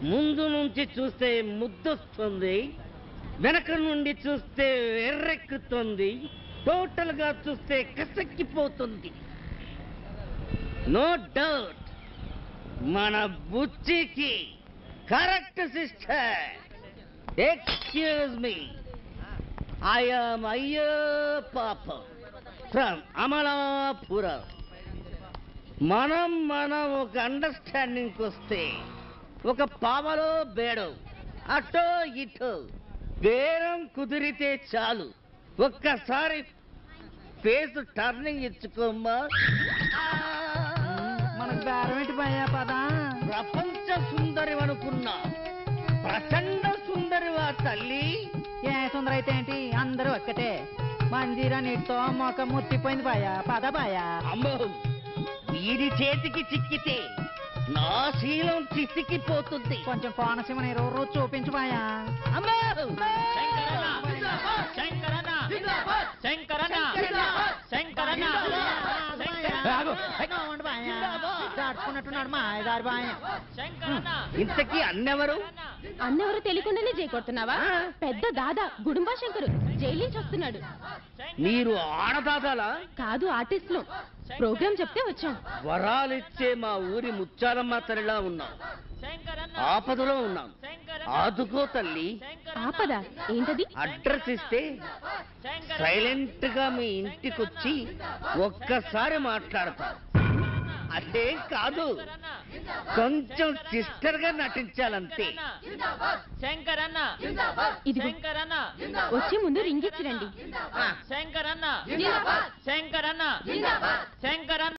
ముందు నుంచి చూస్తే ముద్దొస్తుంది వెనక నుండి చూస్తే ఎర్రెక్కుతుంది టోటల్ గా చూస్తే కసక్కిపోతుంది నో డౌట్ మన బుచ్చికి correct sister excuse me I'm అయ్యో పాపం ఫ్రమ్ అమలాపురం మనం మనం ఒక అండర్స్టాండింగ్కి వస్తే ఒక పావలో బేడో అటో ఇటో బేరం కుదిరితే చాలు ఒక్కసారి ఫేస్ టర్నింగ్ ఇచ్చుకోమ్మా మనకు బేరం ఏంటి భయ్యా పదా ప్రపంచ సుందరి అనుకున్నా ప్రచండ సుందరివా తల్లి ఏ సుందర అయితే ఏంటి అందరూ ఒక్కటే మందిరా నీటితో మొఖం ముత్తిపోయింది బాయా పద బాయా అమ్మో వీడి చేతికి చిక్కితే నా శీలం చిక్కిపోతుంది కొంచెం కోనసీమ నీరు రోజు చూపించు బాయా అమ్మో శంకరన్న శంకరన్న శంకరన్న దాచుకున్నట్టున్నాడు మా ఆయగారు బాయ శంకరన్న ఇంతకీ అన్నెవరు అన్నెవరో తెలియకుండానే జై కొడుతున్నావా ఆ. పెద్ద దాదా గుడుంబా శంకరు జైలు నుంచి వస్తున్నాడు మీరు ఆడదాదాలా కాదు ఆర్టిస్టులు ప్రోగ్రామ్ చెప్తే వచ్చాం వరాలిచ్చే మా ఊరి ముచ్చాలమ్మ తల్లిలా ఉన్నాం శంకరన్న ఆపదలో ఉన్నాం ఆదుకో తల్లి ఆపద ఏంటది అడ్రస్ ఇస్తే సైలెంట్ గా మీ ఇంటికొచ్చి ఒక్కసారి మాట్లాడతాం అదేం కాదు కొంచెం సిస్టర్ గా నటించాలంతే శంకరన్న ఇదిగో శంకరన్న వచ్చే ముందు రింగ్ ఇచ్చిరండి శంకరన్న శంకరన్న శంకరన్న